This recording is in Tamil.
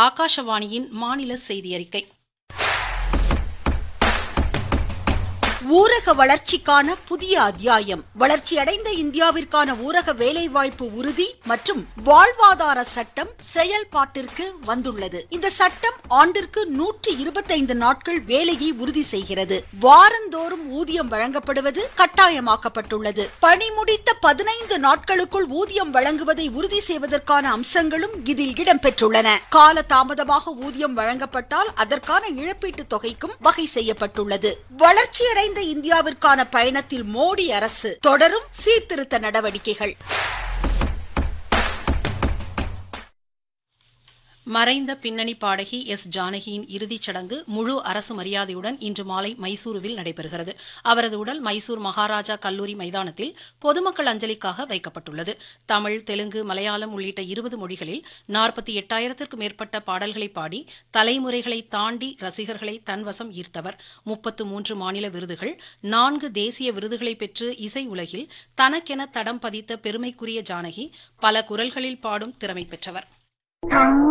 ஆகாஷவாணியின் மாநில செய்தி அறிக்கை ஊரக வளர்ச்சிக்கான புதிய அத்தியாயம் வளர்ச்சியடைந்த இந்தியாவிற்கான ஊரக வேலைவாய்ப்பு உறுதி மற்றும் வாழ்வாதார சட்டம் செயல்பாட்டிற்கு வந்துள்ளது இந்த சட்டம் ஆண்டிற்கு நூற்றி இருபத்தைந்து நாட்கள் வேலையை உறுதி செய்கிறது வாரந்தோறும் ஊதியம் வழங்கப்படுவது கட்டாயமாக்கப்பட்டுள்ளது பணி முடித்த பதினைந்து நாட்களுக்குள் ஊதியம் வழங்குவதை உறுதி செய்வதற்கான அம்சங்களும் இதில் இடம்பெற்றுள்ளன கால தாமதமாக ஊதியம் வழங்கப்பட்டால் அதற்கான இழப்பீட்டுத் தொகைக்கும் வகை செய்யப்பட்டுள்ளது வளர்ச்சியடைந்த இந்தியாவிற்கான பயணத்தில் மோடி அரசு தொடரும் சீர்திருத்த நடவடிக்கைகள் மறைந்த பின்னணி பாடகி எஸ் ஜானகியின் இறுதிச் சடங்கு முழு அரசு மரியாதையுடன் இன்று மாலை மைசூருவில் நடைபெறுகிறது அவரது உடல் மைசூர் மகாராஜா கல்லூரி மைதானத்தில் பொதுமக்கள் அஞ்சலிக்காக வைக்கப்பட்டுள்ளது தமிழ் தெலுங்கு மலையாளம் உள்ளிட்ட இருபது மொழிகளில் நாற்பத்தி எட்டாயிரத்திற்கும் மேற்பட்ட பாடல்களை பாடி தலைமுறைகளை தாண்டி ரசிகர்களை தன்வசம் ஈர்த்தவர் முப்பத்து மூன்று மாநில விருதுகள் நான்கு தேசிய விருதுகளை பெற்று இசை உலகில் தனக்கென தடம் பதித்த பெருமைக்குரிய ஜானகி பல குரல்களில் பாடும் திறமை பெற்றவர்